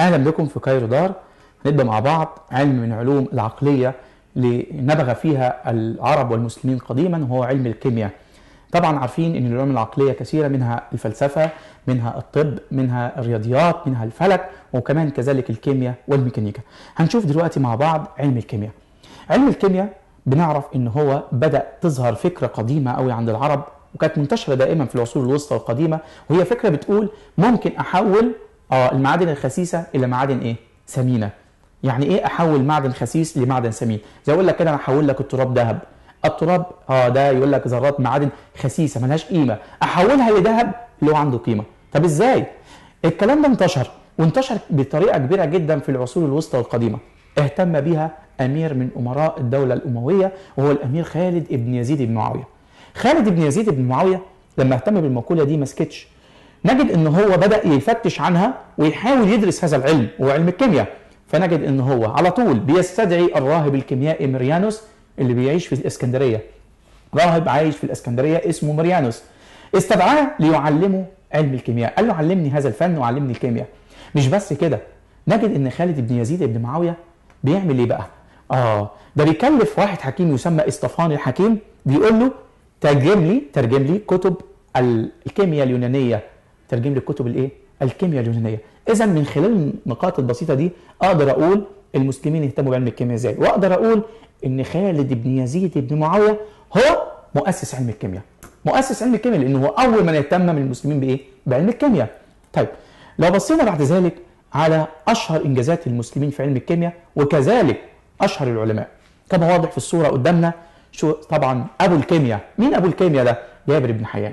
اهلا بكم في كايرو دار هنبدا مع بعض علم من علوم العقليه اللي نبغ فيها العرب والمسلمين قديما وهو علم الكيمياء طبعا عارفين ان العلوم العقليه كثيره منها الفلسفه منها الطب منها الرياضيات منها الفلك وكمان كذلك الكيمياء والميكانيكا هنشوف دلوقتي مع بعض علم الكيمياء علم الكيمياء بنعرف ان هو بدا تظهر فكره قديمه قوي عند العرب وكانت منتشره دائما في العصور الوسطى القديمه وهي فكره بتقول ممكن احول اه المعادن الخسيسه الى معادن ايه ثمينه يعني ايه احول معدن خسيس لمعدن ثمين زي اقول لك كده انا احول لك التراب ذهب التراب اه ده يقول لك ذرات معادن خسيسه ملهاش قيمه احولها لذهب اللي هو عنده قيمه طب ازاي الكلام ده انتشر وانتشر بطريقه كبيره جدا في العصور الوسطى القديمه اهتم بها امير من امراء الدوله الامويه وهو الامير خالد بن يزيد بن معاويه خالد بن يزيد بن معاويه لما اهتم بالمقوله دي ما سكتش نجد ان هو بدا يفتش عنها ويحاول يدرس هذا العلم وهو علم الكيمياء فنجد ان هو على طول بيستدعي الراهب الكيميائي مريانوس اللي بيعيش في الاسكندريه راهب عايش في الاسكندريه اسمه مريانوس استدعاه ليعلمه علم الكيمياء قال له علمني هذا الفن وعلمني الكيمياء مش بس كده نجد ان خالد بن يزيد بن معاويه بيعمل ايه بقى اه ده بيكلف واحد حكيم يسمى اسطفان الحكيم بيقول له ترجم لي ترجم لي كتب الكيمياء اليونانيه ترجم لي الكتب الايه الكيمياء اليونانيه اذا من خلال النقاط البسيطه دي اقدر اقول المسلمين يهتموا بعلم الكيمياء ازاي واقدر اقول ان خالد بن يزيد بن معاويه هو مؤسس علم الكيمياء مؤسس علم الكيمياء لانه هو اول من يهتم من المسلمين بايه بعلم الكيمياء طيب لو بصينا بعد ذلك على اشهر انجازات المسلمين في علم الكيمياء وكذلك اشهر العلماء كما واضح في الصوره قدامنا شو طبعا ابو الكيمياء مين ابو الكيمياء ده جابر بن حيان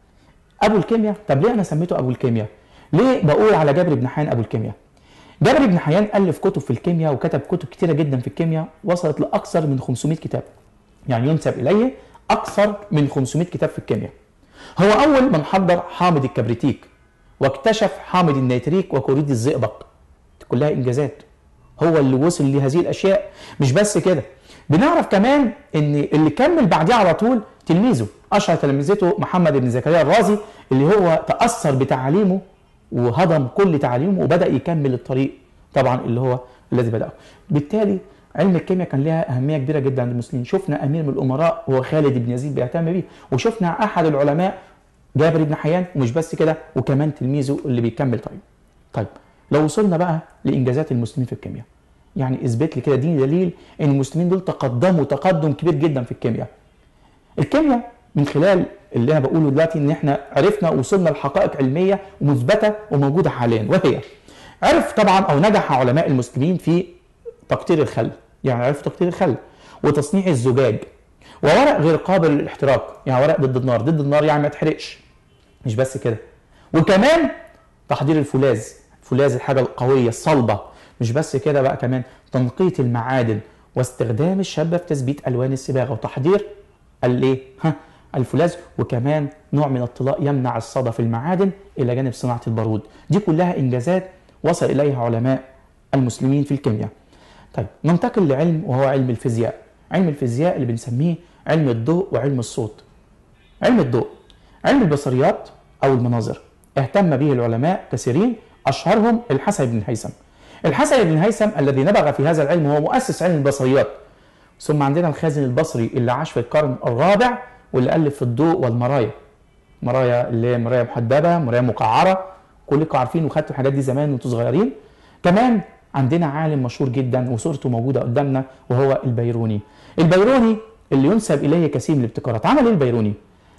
ابو الكيمياء طب ليه انا سميته ابو الكيمياء ليه بقول على جابر بن حيان ابو الكيمياء جابر بن حيان الف كتب في الكيمياء وكتب كتب كتيره جدا في الكيمياء وصلت لاكثر من 500 كتاب يعني ينسب اليه اكثر من 500 كتاب في الكيمياء هو اول من حضر حامض الكبريتيك واكتشف حامض النيتريك وكلوريد الزئبق كلها انجازات هو اللي وصل لهذه الاشياء مش بس كده بنعرف كمان ان اللي كمل بعديه على طول تلميذه اشهر تلامذته محمد بن زكريا الرازي اللي هو تاثر بتعاليمه وهضم كل تعاليمه وبدا يكمل الطريق طبعا اللي هو الذي بداه بالتالي علم الكيمياء كان لها اهميه كبيره جدا عند المسلمين شفنا امير من الامراء هو خالد بن يزيد بيهتم بيه وشفنا احد العلماء جابر بن حيان ومش بس كده وكمان تلميذه اللي بيكمل طيب طيب لو وصلنا بقى لانجازات المسلمين في الكيمياء يعني اثبت لي كده دي دليل ان المسلمين دول تقدموا تقدم كبير جدا في الكيمياء الكيمياء من خلال اللي انا بقوله دلوقتي ان احنا عرفنا وصلنا لحقائق علميه ومثبته وموجوده حاليا وهي عرف طبعا او نجح علماء المسلمين في تقطير الخل يعني عرفوا تقطير الخل وتصنيع الزجاج وورق غير قابل للاحتراق يعني ورق ضد النار ضد النار يعني ما يتحرقش مش بس كده وكمان تحضير الفولاذ الفولاذ الحاجه القويه الصلبه مش بس كده بقى كمان تنقية المعادن واستخدام الشابة في تثبيت ألوان الصباغة وتحضير الايه؟ ها الفولاذ وكمان نوع من الطلاء يمنع الصدى في المعادن إلى جانب صناعة البارود دي كلها إنجازات وصل إليها علماء المسلمين في الكيمياء طيب ننتقل لعلم وهو علم الفيزياء علم الفيزياء اللي بنسميه علم الضوء وعلم الصوت علم الضوء علم البصريات أو المناظر اهتم به العلماء كثيرين أشهرهم الحسن بن الهيثم الحسن بن الهيثم الذي نبغ في هذا العلم هو مؤسس علم البصريات ثم عندنا الخازن البصري اللي عاش في القرن الرابع واللي ألف في الضوء والمرايا مرايا اللي هي مرايا محدبة مرايا مقعرة كلكم عارفين وخدتوا الحاجات دي زمان وانتوا صغيرين كمان عندنا عالم مشهور جدا وصورته موجودة قدامنا وهو البيروني البيروني اللي ينسب إليه كثير من الابتكارات عمل إيه البيروني؟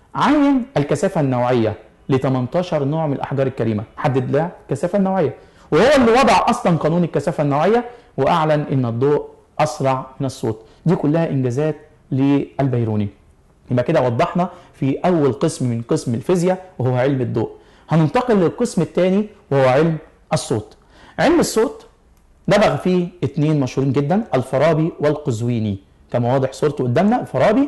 عين الكثافة النوعية ل 18 نوع من الأحجار الكريمة حدد لها الكثافة النوعية وهو اللي وضع اصلا قانون الكثافه النوعيه واعلن ان الضوء اسرع من الصوت دي كلها انجازات للبيروني يبقى كده وضحنا في اول قسم من قسم الفيزياء وهو علم الضوء هننتقل للقسم الثاني وهو علم الصوت علم الصوت نبغ فيه اثنين مشهورين جدا الفارابي والقزويني كما واضح صورته قدامنا الفارابي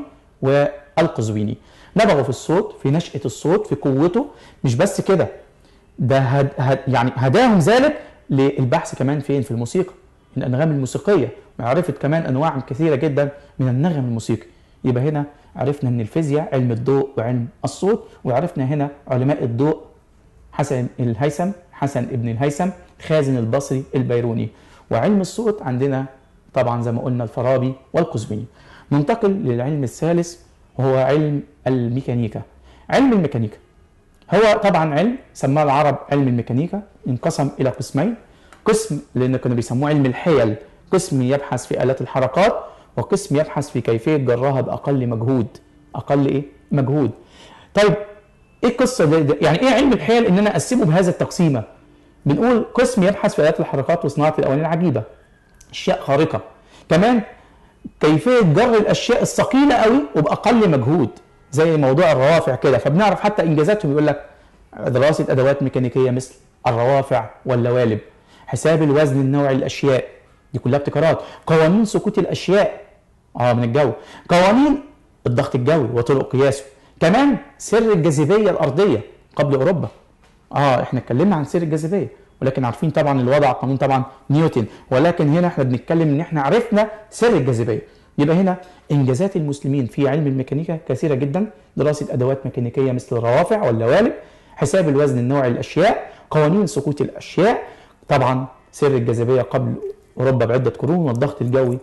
والقزويني نبغوا في الصوت في نشأة الصوت في قوته مش بس كده ده هد هد يعني هداهم ذلك للبحث كمان فين في الموسيقى الانغام الموسيقيه معرفه كمان انواع كثيره جدا من النغم الموسيقي يبقى هنا عرفنا ان الفيزياء علم الضوء وعلم الصوت وعرفنا هنا علماء الضوء حسن الهيثم حسن ابن الهيثم خازن البصري البيروني وعلم الصوت عندنا طبعا زي ما قلنا الفارابي والقزويني ننتقل للعلم الثالث وهو علم الميكانيكا علم الميكانيكا هو طبعا علم سماه العرب علم الميكانيكا انقسم الى قسمين قسم لان كانوا بيسموه علم الحيل قسم يبحث في الات الحركات وقسم يبحث في كيفيه جراها باقل مجهود اقل ايه مجهود طيب ايه القصه دي يعني ايه علم الحيل ان انا اقسمه بهذا التقسيمه بنقول قسم يبحث في الات الحركات وصناعه الاواني العجيبه اشياء خارقه كمان كيفيه جر الاشياء الثقيله قوي وباقل مجهود زي موضوع الروافع كده فبنعرف حتى انجازاتهم يقول لك دراسه ادوات ميكانيكيه مثل الروافع واللوالب حساب الوزن النوعي للاشياء دي كلها ابتكارات قوانين سقوط الاشياء اه من الجو قوانين الضغط الجوي وطرق قياسه كمان سر الجاذبيه الارضيه قبل اوروبا اه احنا اتكلمنا عن سر الجاذبيه ولكن عارفين طبعا اللي وضع قانون طبعا نيوتن ولكن هنا احنا بنتكلم ان احنا عرفنا سر الجاذبيه يبقى هنا انجازات المسلمين في علم الميكانيكا كثيره جدا دراسه ادوات ميكانيكيه مثل الروافع واللوالب حساب الوزن النوعي للاشياء قوانين سقوط الاشياء طبعا سر الجاذبيه قبل اوروبا بعده قرون والضغط الجوي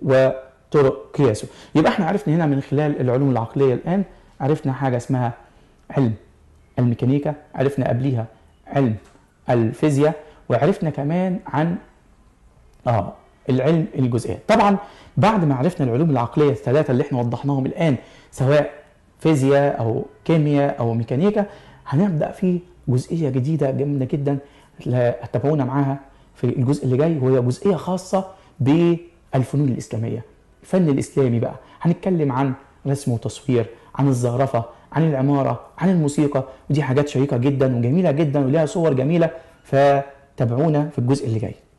وطرق قياسه يبقى احنا عرفنا هنا من خلال العلوم العقليه الان عرفنا حاجه اسمها علم الميكانيكا عرفنا قبليها علم الفيزياء وعرفنا كمان عن اه العلم الجزئيات طبعا بعد ما عرفنا العلوم العقليه الثلاثه اللي احنا وضحناهم الان سواء فيزياء او كيمياء او ميكانيكا هنبدا في جزئيه جديده جامده جدا تابعونا معاها في الجزء اللي جاي وهي جزئيه خاصه بالفنون الاسلاميه الفن الاسلامي بقى هنتكلم عن رسم وتصوير عن الزخرفه عن العماره عن الموسيقى ودي حاجات شيقه جدا وجميله جدا ولها صور جميله فتابعونا في الجزء اللي جاي